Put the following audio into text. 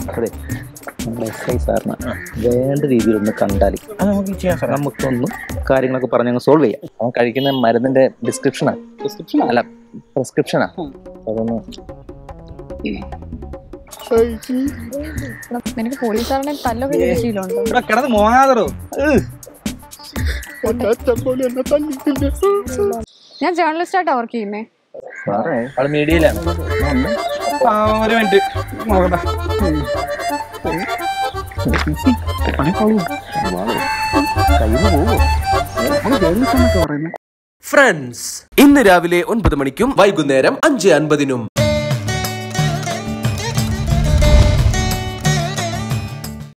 അതെ നമ്മുടെ S I സാറിന് വേണ്ട രീതിയിലൊന്ന് കണ്ടാൽ അത് നമുക്ക് ചെയ്യാം സാറേ നമുക്കൊന്ന് കാര്യങ്ങളൊക്കെ പറഞ്ഞ് അങ്ങ് സോൾവ് ചെയ്യാം അവൻ കഴിക്കുന്ന മരുന്നിന്റെ ഡിസ്ക്രിപ്ഷനാണ് ഡിസ്ക്രിപ്ഷൻ അല്ല പ്രിസ്ക്രിപ്ഷനാ അതൊന്ന് നിനക്ക് പോലീസുകാരനെ തല്ലൊക്കെ ചെയ്ത ശീലമുണ്ടോ ഇവിടെ കിടന്ന് മോങ്ങാതറോ ഞാൻ ജേർണലിസ്റ്റ് ആയിട്ടാ വർക്ക് ചെയ്യുന്നേ സാറേ ആള് മീഡിയയിലാണ് ഒരു മിനിറ്റ് നോക്കട്ടെ ഫ്രണ്ട്സ് ഇന്ന് രാവിലെ ഒൻപത് മണിക്കും വൈകുന്നേരം അഞ്ച് അൻപതിനും